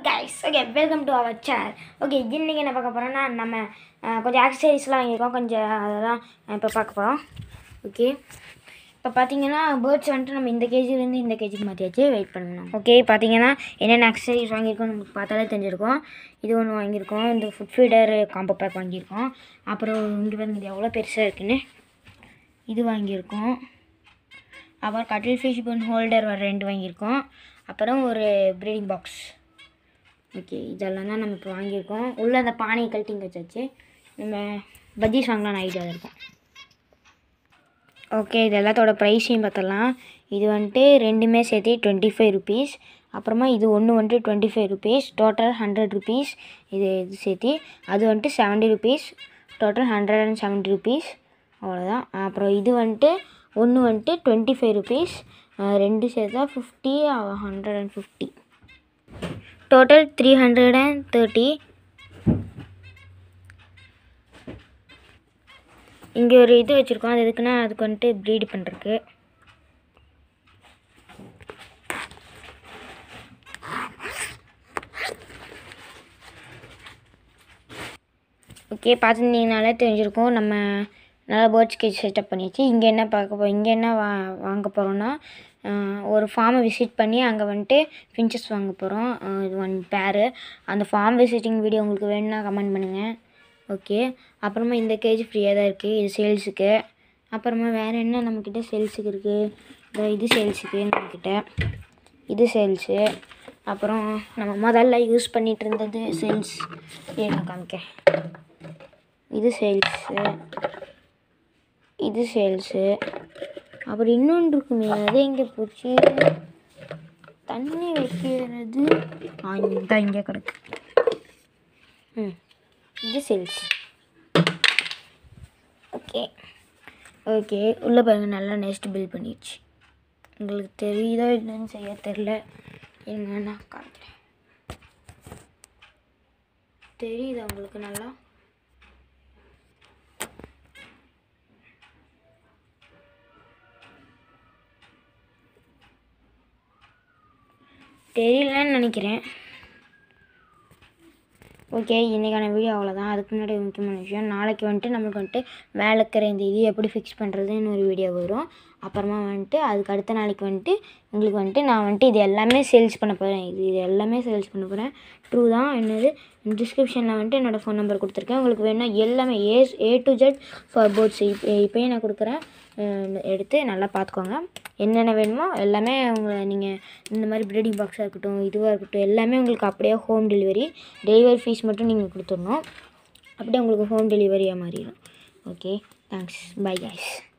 guys okay welcome to our channel okay இன்றைக்கி என்ன பார்க்க போகிறோம்னா நம்ம அஹ், கொஞ்சம் ஆக்சசரிஸ்லாம் வாங்கியிருக்கோம் கொஞ்சம் அதெல்லாம் இப்போ பார்க்க போகிறோம் ஓகே இப்போ பார்த்தீங்கன்னா பேர்ட்ஸ் வந்துட்டு நம்ம இந்த கேஜிலேருந்து இந்த கேஜிக்கு மாற்றியாச்சு வெயிட் பண்ணணும் ஓகே பார்த்தீங்கன்னா என்னென்ன ஆக்சசரிஸ் வாங்கியிருக்கோம் நமக்கு பார்த்தாலே தெரிஞ்சிருக்கும் இது ஒன்று வாங்கியிருக்கோம் இந்த ஃபுட் ஃபீடர் காம்போ பேக் வாங்கியிருக்கோம் அப்புறம் இங்கே பாருங்க இது எவ்வளோ பெருசாக இருக்குன்னு இது வாங்கியிருக்கோம் அப்புறம் கட்டில் ஃபிஷ் பன் ஹோல்டர் வர ரெண்டு வாங்கியிருக்கோம் அப்புறம் ஒரு ப்ரீடிங் பாக்ஸ் ஓகே இதெல்லாம் தான் நம்ம இப்போ வாங்கியிருக்கோம் உள்ளே அந்த பானையை கழட்டி இங்கே வச்சாச்சு நம்ம பஜ்ஜீஸ் வாங்கலாம்னு ஐடியா இருக்கும் ஓகே இது எல்லாத்தோட ப்ரைஸையும் பார்த்தலாம் இது வந்துட்டு ரெண்டுமே சேர்த்து டுவெண்ட்டி ஃபைவ் ருபீஸ் அப்புறமா இது ஒன்று வந்துட்டு twenty five rupees total hundred rupees இது இது சேர்த்து அது வந்துட்டு seventy rupees total hundred and seventy rupees அவ்வளோதான் அப்புறம் இது வந்துட்டு ஒன்று வந்துட்டு டுவெண்ட்டி ஃபைவ் ருபீஸ் ரெண்டு சேர்த்தா fifty hundred and fifty total three hundred and thirty இங்கே ஒரு இது வச்சுருக்கோம் அது எதுக்குன்னா அதுக்கு வந்துட்டு ப்ரீட் பண்ணுறதுக்கு ஓகே பார்த்துருந்தீங்கனாலே தெரிஞ்சிருக்கும் நம்ம நல்லா பேர்ட்ஸ் கேஜ் செட்டப் பண்ணியாச்சு இங்கே என்ன பார்க்க போ இங்கே என்ன வா வாங்க போகிறோன்னா ஒரு ஃபார்மை விசிட் பண்ணி அங்கே வந்துட்டு ஃபின்ச்சஸ் வாங்க போகிறோம் இது ஒன் பேரு அந்த ஃபார்ம் விசிட்டிங் வீடியோ உங்களுக்கு வேணும்னா கமெண்ட் பண்ணுங்கள் ஓகே அப்புறமா இந்த கேஜ் ஃப்ரீயாக தான் இருக்குது இது சேல்ஸுக்கு அப்புறமா வேறு என்ன நம்மக்கிட்ட சேல்ஸுக்கு இருக்குது இதோ இது சேல்ஸுக்கு நம்மக்கிட்ட இது சேல்ஸு அப்புறம் நம்ம முதல்ல யூஸ் பண்ணிகிட்டு இருந்தது சேல்ஸ் ஏன்னு காமிக்கேன் இது சேல்ஸு இது சேல்ஸு அப்புறம் இன்னொன்று இருக்குமே அது எங்கே போச்சு தண்ணி வைக்கிறது ஆ இந்த இங்கே கிடக்கு ம் இது சேல்ஸ் ஓகே ஓகே உள்ளே பாருங்க நல்லா நெக்ஸ்ட் பில் பண்ணிடுச்சு உங்களுக்கு தெரியுதோ என்னன்னு செய்ய தெரில இருங்க நான் காமிக்கிறேன் தெரியுதா உங்களுக்கு நல்லா தெரியலன்னு நினைக்கிறேன் ஓகே இன்றைக்கான வீடியோ அவ்வளோதான் அதுக்கு முன்னாடி ஒரு முக்கியமான விஷயம் நாளைக்கு வந்துட்டு நம்மளுக்கு வந்துட்டு மேலே இருக்கிற இந்த இது எப்படி ஃபிக்ஸ் பண்ணுறதுன்னு ஒரு வீடியோ வரும் அப்புறமா வந்துட்டு அதுக்கு அடுத்த நாளைக்கு வந்துட்டு உங்களுக்கு வந்துட்டு நான் வந்துட்டு இது எல்லாமே சேல்ஸ் பண்ண போகிறேன் இது இது எல்லாமே சேல்ஸ் பண்ண போகிறேன் ட்ரூ தான் என்னது டிஸ்கிரிப்ஷனில் வந்துட்டு என்னோடய ஃபோன் நம்பர் கொடுத்துருக்கேன் உங்களுக்கு வேணும்னா எல்லாமே A A to Z for போட்ஸ் இப்போ இப்போயே நான் கொடுக்குறேன் அஹ் எடுத்து நல்லா பார்த்துக்கோங்க என்னென்ன வேணுமோ எல்லாமே உங்களை நீங்கள் இந்த மாதிரி ப்ரீடிங் பாக்ஸாக இருக்கட்டும் இதுவாக இருக்கட்டும் எல்லாமே உங்களுக்கு அப்படியே ஹோம் டெலிவரி டெலிவரி ஃபீஸ் மட்டும் நீங்கள் கொடுத்துடணும் அப்படியே உங்களுக்கு ஹோம் டெலிவரியாக மாறிடும் ஓகே தேங்க்ஸ் பை கைஸ்